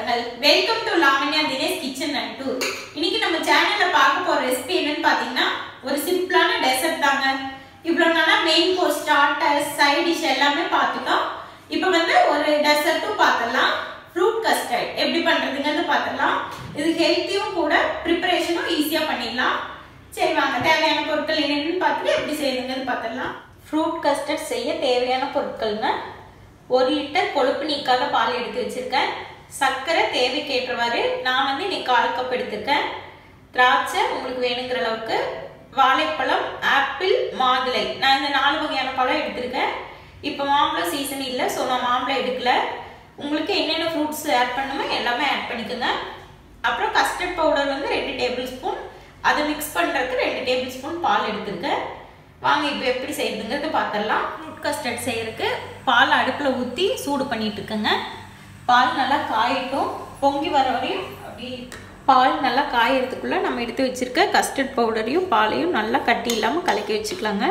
வணக்கங்கள் welcome to Lavanya Dinesh kitchen and tour இன்னைக்கு நம்ம சேனல்ல பார்க்க போற ரெசிபி என்னன்னு பாத்தீங்கன்னா ஒரு சிம்பிளான டெசர்ட் தாங்க இவ்வளவு நாளா main course starter side dish எல்லாமே பார்த்துட்டோம் இப்போ வந்து ஒரு டெசர்ட்டும் பார்த்துடலாம் ஃப்ரூட் கஸ்டர்ட் எப்படி பண்றதுங்கிறது பார்த்துடலாம் இது ஹெல்த்தியும் கூட ப்ரிப்பரேஷனும் ஈஸியா பண்ணிடலாம் சரி வாங்க தேவையான பொருட்கள் என்னென்னு பார்த்துட்டு எப்படி செய்யுதுங்கிறது பார்த்துடலாம் ஃப்ரூட் கஸ்டர்ட் செய்ய தேவையான பொருட்கள்ங்க ஒரு லிட்டர் கொழுப்பு நீக்காத பால் எடுத்து வச்சிருக்கேன் சர்க்கரை தேவைக்கேற்றவாறு நான் வந்து இன்னைக்கு கால் கப் எடுத்திருக்கேன் திராட்சை உங்களுக்கு வேணுங்கிற அளவுக்கு வாழைப்பழம் ஆப்பிள் மாதுளை நான் இந்த நாலு வகையான பழம் எடுத்திருக்கேன் இப்போ மாம்பழம் சீசன் இல்லை ஸோ நான் மாம்பழம் எடுக்கல உங்களுக்கு என்னென்ன ஃப்ரூட்ஸ் ஆட் பண்ணுமோ எல்லாமே ஆட் பண்ணிக்கோங்க அப்புறம் கஸ்டர்ட் பவுடர் வந்து ரெண்டு டேபிள் ஸ்பூன் அதை மிக்ஸ் பண்ணுறதுக்கு ரெண்டு டேபிள் ஸ்பூன் பால் எடுத்திருக்கேன் வாங்க இப்போ எப்படி செய்யுதுங்கிறது பார்த்துடலாம் ஃப்ரூட் கஸ்டர்ட் செய்யறதுக்கு பால் அடுப்பில் ஊற்றி சூடு பண்ணிட்டு இருக்கேங்க பால் நல்லா காயட்டும் பொங்கி வர வரையும் அப்படி பால் நல்லா காயறதுக்குள்ளே நம்ம எடுத்து வச்சிருக்க கஸ்டர்ட் பவுடரையும் பாலையும் நல்லா கட்டி இல்லாமல் கலக்கி வச்சுக்கலாங்க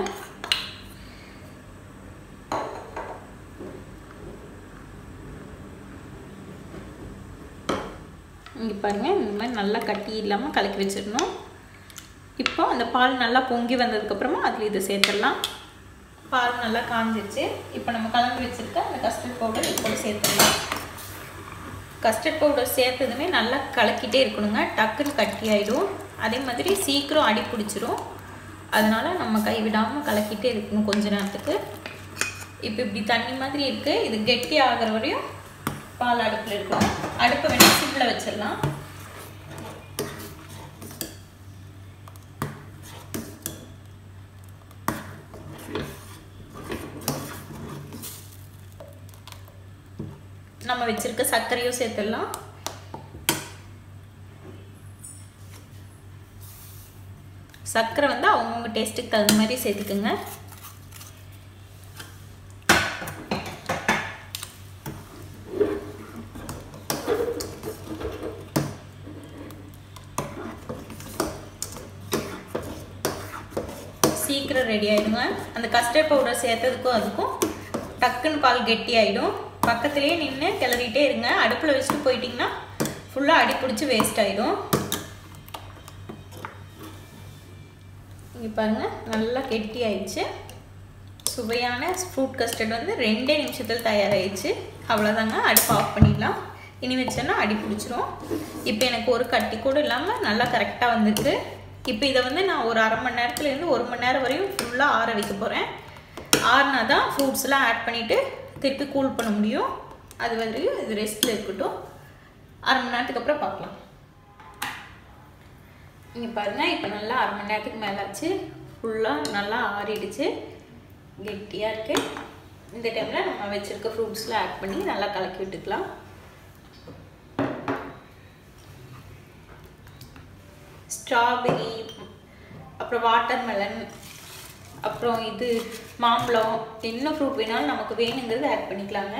இங்கே பாருங்கள் இந்த மாதிரி நல்லா கட்டி இல்லாமல் கலக்கி வச்சிடணும் இப்போ அந்த பால் நல்லா பொங்கி வந்ததுக்கப்புறமா அதில் இதை சேர்த்துடலாம் பால் நல்லா காஞ்சிருச்சு இப்போ நம்ம கலந்து வச்சுருக்க அந்த கஸ்டர்ட் பவுடர் இது கூட சேர்த்துடலாம் கஸ்டர்ட் பவுடர் சேர்த்ததுமே நல்லா கலக்கிட்டே இருக்கணுங்க டக்குன்னு கட்டி ஆகிடும் அதே மாதிரி சீக்கிரம் அடி பிடிச்சிரும் அதனால் நம்ம கைவிடாமல் கலக்கிட்டே இருக்கணும் கொஞ்ச நேரத்துக்கு இப்போ இப்படி தண்ணி மாதிரி இருக்குது இது கெட்டி ஆகிற வரையும் பால் அடுப்பில் இருக்கணும் அடுப்பை வேணால் சிம்மில் வச்சிடலாம் நம்ம வச்சிருக்க சர்க்கரையும் சேர்த்துடலாம் சர்க்கரை வந்து அவங்கவுங்க டேஸ்ட்டுக்கு தகுந்த மாதிரி சேர்த்துக்குங்க சீக்கிரம் ரெடி ஆகிடுங்க அந்த கஸ்டர்ட் பவுடர் சேர்த்ததுக்கும் அதுக்கும் டக்குன்னு பால் கெட்டி ஆகிடும் பக்கத்துலேயே நின்று கிளறிட்டே இருங்க அடுப்பில் வச்சுட்டு போயிட்டிங்கன்னா ஃபுல்லாக அடி பிடிச்சி வேஸ்ட் ஆகிடும் இங்கே பாருங்கள் நல்லா கெட்டி ஆயிடுச்சு சுவையான ஃப்ரூட் கஸ்டர்ட் வந்து ரெண்டே நிமிஷத்தில் தயாராகிடுச்சு அவ்வளோதாங்க அடுப்பு ஆஃப் பண்ணிடலாம் இனி வச்சோன்னா அடி பிடிச்சிரும் இப்போ எனக்கு ஒரு கட்டி கூட இல்லாமல் நல்லா கரெக்டாக வந்திருக்கு இப்போ இதை வந்து நான் ஒரு அரை மணி நேரத்துலேருந்து ஒரு மணி நேரம் வரையும் ஃபுல்லாக ஆற வைக்க போகிறேன் ஆறுனா தான் ஃப்ரூட்ஸ்லாம் ஆட் பண்ணிவிட்டு திருப்பி கூல் பண்ண முடியும் அது வரையும் இது ரெஸ்ட்டில் இருக்கட்டும் அரை மணி நேரத்துக்கு அப்புறம் பார்க்கலாம் இங்கே பாருங்கள் இப்போ நல்லா அரை மணி நேரத்துக்கு மேலே ஆச்சு ஃபுல்லாக நல்லா ஆறிடுச்சு கெட்டியாக இருக்குது இந்த டைமில் நம்ம வச்சுருக்க ஃப்ரூட்ஸ்லாம் ஆட் பண்ணி நல்லா கலக்கி விட்டுக்கலாம் ஸ்ட்ராபெரி அப்புறம் வாட்டர்மெலன் அப்புறம் இது மாம்பழம் என்ன ஃப்ரூட் வேணாலும் நமக்கு வேணுங்கிறது ஆட் பண்ணிக்கலாங்க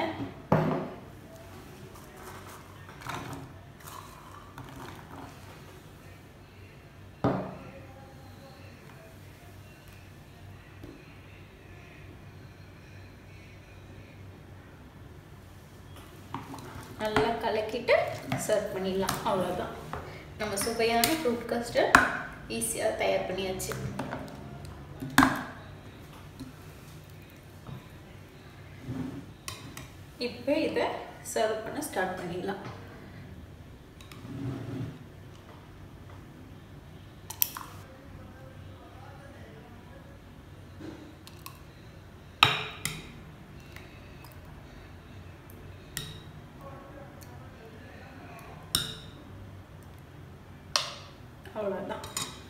நல்லா கலக்கிட்டு சர்வ் பண்ணிடலாம் அவ்வளோதான் நம்ம சுவையான ஃப்ரூட் கஸ்டர்ட் ஈஸியாக தயார் பண்ணியாச்சு இப்போ இதை சர்வ் பண்ண ஸ்டார்ட் பண்ணிடலாம் அவ்வளோதான்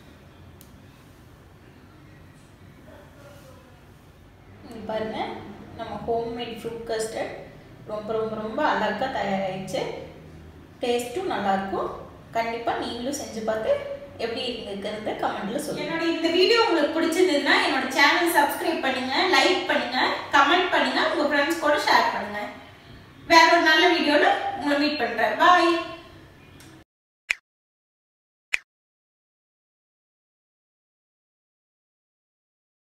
இங்கே பாருங்கள் நம்ம ஹோம்மேட் ஃப்ரூட் கஸ்டர்ட் ரொம்ப ரொம்ப ரொம்ப அழகாக தயாராகிடுச்சு டேஸ்ட்டும் நல்லாயிருக்கும் கண்டிப்பாக நீங்களும் செஞ்சு பார்த்து எப்படி இருக்குங்கிறத கமெண்ட்ல சொல்லுங்க என்னோட இந்த வீடியோ உங்களுக்கு பிடிச்சிருந்ததுன்னா என்னோட சேனல் சப்ஸ்கிரைப் பண்ணுங்க லைக் பண்ணுங்க கமெண்ட் பண்ணுங்க உங்க ஃப்ரெண்ட்ஸ் கூட ஷேர் பண்ணுங்க வேற ஒரு நல்ல வீடியோல உங்களை மீட் பண்றேன் பாய்